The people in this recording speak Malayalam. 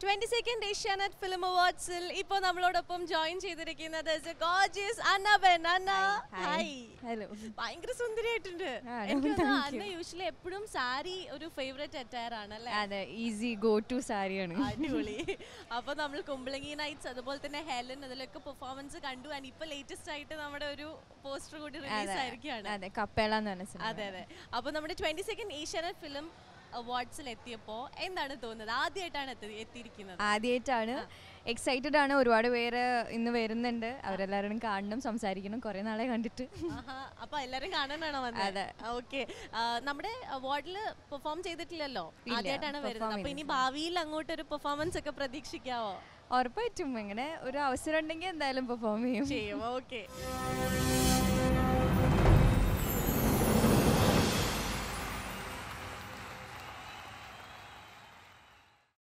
ട്വന്റി സെക്കൻഡ് ഏഷ്യാനെറ്റ് ഫിലിം അവാർഡ്സിൽ ഇപ്പോൾ നമ്മളോടൊപ്പം ജോയിൻ ചെയ്തിരിക്കുന്നത് ഗോർജിയസ് അന്നബൻ അന്ന ഹായ് ഹലോ ഭയങ്കര സുന്ദരിയായിട്ടുണ്ട് ആ, എനിക്ക് thank തോന്നുന്നു you. അന്ന യൂഷ്വലി എപ്പോഴും സാരി ഒരു ഫേവറേറ്റ് അറ്റയർ ആണ് അല്ലേ അതെ ഈസി ഗോ ടു സാരിയാണ് അടിപൊളി അപ്പൊ നമ്മൾ കുമ്പളങ്ങി നൈറ്റ്സ് അതുപോലെ തന്നെ ഹെലൻ അതിലൊക്കെ പെർഫോമൻസ് കണ്ടു ആൻഡ് ഇപ്പൊ ലേറ്റസ്റ്റ് ആയിട്ട് നമ്മുടെ ഒരു പോസ്റ്റർ കൂടി റിലീസ് ആയിരിക്കുകയാണ് അതെ കപ്പേള എന്ന് പറഞ്ഞ സിനിമ അതെ അതെ അപ്പൊ നമ്മുടെ ട്വന്റി സെക്കൻഡ് ഏഷ്യാനെറ്റ് ഫിലിം അവാർഡ്സിൽ എത്തിയപ്പോ എന്താണ് തോന്നുന്നത് ആദ്യമായിട്ടാണ് എത്തി- എത്തിയിരിക്കുന്നത് ആദ്യമായിട്ടാണ് എക്സൈറ്റഡ് ആണ് ഒരുപാട് പേര് ഇന്ന് വരുന്നുണ്ട് അവരെല്ലാവരും കാണണം സംസാരിക്കണം കുറെ നാളെ കണ്ടിട്ട് ആഹാ, അപ്പൊ എല്ലാരും കാണാനാണോ വന്നത് അതെ. ഓക്കെ നമ്മുടെ അവാർഡിൽ പെർഫോം ചെയ്തിട്ടില്ലല്ലോ ഇല്ല, ആദ്യമായിട്ടാണ് വരുന്നത് perform അപ്പൊ ഇനി ഭാവിയിൽ അങ്ങോട്ട് ഒരു പെർഫോമൻസ് ഒക്കെ പ്രതീക്ഷിക്കാവോ ഉറപ്പായിട്ടും ഇങ്ങനെ ഒരു അവസരം ഉണ്ടെങ്കിൽ എന്തായാലും പെർഫോം ചെയ്യും ചെയ്യും ഓക്കെ